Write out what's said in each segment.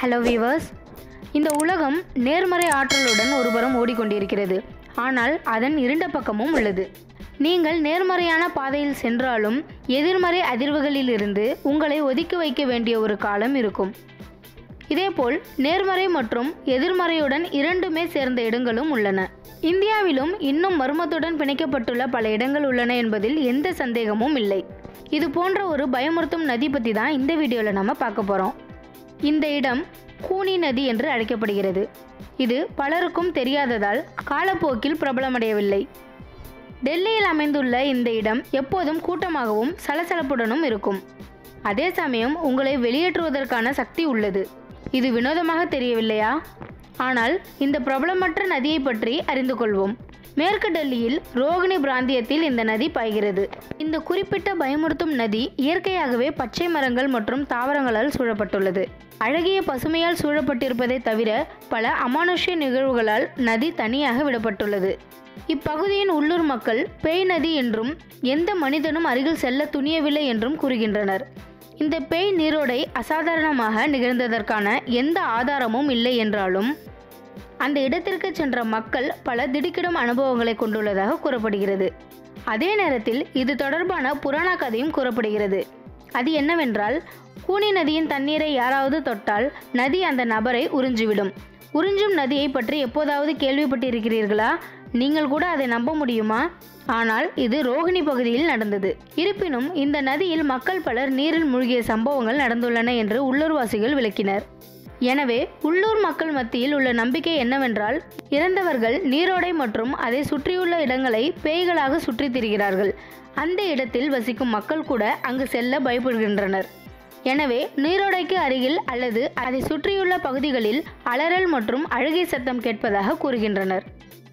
hello viewers இந்த உலகம் நேர்மறை ஆற்றலுடன் ஒருபுறம் ஓடிக்கொண்டிருக்கிறது ஆனால் அதன் இருண்ட பக்கமும் உள்ளது நீங்கள் நேர்மறையான பாதையில் சென்றாலும் எதிர்மறை அதிர்வுகளிலிருந்து உங்களை ஒதுக்கி வைக்க வேண்டிய ஒரு காலம் இருக்கும் இதேபோல் நேர்மறை மற்றும் எதிர்மறையுடன் இரண்டுமே சேர்ந்த இடங்களும் உள்ளன இந்தியாவிலும் இன்னும் மர்மத்துடன் பிணைக்கப்பட்டுள்ள பல இடங்கள் உள்ளன என்பதில் எந்த சந்தேகமும் இல்லை இது போன்ற ஒரு பயமுறுத்தும் நதி பற்றி தான் இந்த வீடியோவில் நம்ம பார்க்க போகிறோம் இந்த இடம் கூனி நதி என்று அழைக்கப்படுகிறது இது பலருக்கும் தெரியாததால் காலப்போக்கில் பிரபலமடையவில்லை டெல்லியில் அமைந்துள்ள இந்த இடம் எப்போதும் கூட்டமாகவும் சலசலப்புடனும் இருக்கும் அதே சமயம் உங்களை வெளியேற்றுவதற்கான சக்தி உள்ளது இது வினோதமாக தெரியவில்லையா ஆனால் இந்த பிரபலமற்ற நதியை பற்றி அறிந்து கொள்வோம் மேற்கு டெல்லியில் ரோகிணி பிராந்தியத்தில் இந்த நதி பாய்கிறது இந்த குறிப்பிட்ட பயமுறுத்தும் நதி இயற்கையாகவே பச்சை மரங்கள் மற்றும் தாவரங்களால் சூழப்பட்டுள்ளது அழகிய பசுமையால் சூழப்பட்டிருப்பதை தவிர பல அமானுஷ்ய நிகழ்வுகளால் நதி தனியாக விடப்பட்டுள்ளது இப்பகுதியின் உள்ளூர் மக்கள் பேய் நதி என்றும் எந்த மனிதனும் அருகில் செல்ல துணியவில்லை என்றும் கூறுகின்றனர் இந்த பேய் நீரோடை அசாதாரணமாக நிகழ்ந்ததற்கான எந்த ஆதாரமும் இல்லை என்றாலும் அந்த இடத்திற்கு சென்ற மக்கள் பல திடுக்கிடும் அனுபவங்களை கொண்டுள்ளதாக கூறப்படுகிறது அதே நேரத்தில் இது தொடர்பான புராண கதையும் கூறப்படுகிறது அது என்னவென்றால் கூனி நதியின் தண்ணீரை யாராவது தொட்டால் நதி அந்த நபரை உறிஞ்சிவிடும் உறிஞ்சும் நதியை பற்றி எப்போதாவது கேள்விப்பட்டிருக்கிறீர்களா நீங்கள் கூட அதை நம்ப முடியுமா ஆனால் இது ரோகிணி பகுதியில் நடந்தது இருப்பினும் இந்த நதியில் மக்கள் பலர் நீரில் மூழ்கிய சம்பவங்கள் நடந்துள்ளன என்று உள்ளூர்வாசிகள் விளக்கினர் எனவே உள்ளூர் மக்கள் மத்தியில் உள்ள நம்பிக்கை என்னவென்றால் இறந்தவர்கள் நீரோடை மற்றும் அதை சுற்றியுள்ள இடங்களை பேய்களாக சுற்றித் திரிகிறார்கள் அந்த இடத்தில் வசிக்கும் மக்கள் கூட அங்கு செல்ல பயப்படுகின்றனர் எனவே நீரோடைக்கு அருகில் அல்லது அதை சுற்றியுள்ள பகுதிகளில் அலறல் மற்றும் அழுகை சத்தம் கேட்பதாக கூறுகின்றனர்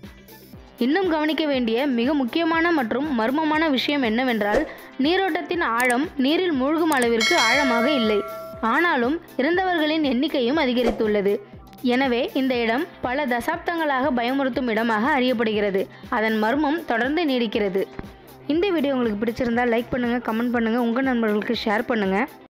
இன்னும் கவனிக்க வேண்டிய மிக முக்கியமான மற்றும் மர்மமான விஷயம் என்னவென்றால் நீரோட்டத்தின் ஆழம் நீரில் மூழ்கும் அளவிற்கு ஆழமாக இல்லை ஆனாலும் இறந்தவர்களின் எண்ணிக்கையும் அதிகரித்துள்ளது எனவே இந்த இடம் பல தசாப்தங்களாக பயமுறுத்தும் இடமாக அறியப்படுகிறது அதன் மர்மம் தொடர்ந்து நீடிக்கிறது இந்த வீடியோ உங்களுக்கு பிடிச்சிருந்தா லைக் பண்ணுங்கள் கமெண்ட் பண்ணுங்கள் உங்கள் நண்பர்களுக்கு ஷேர் பண்ணுங்கள்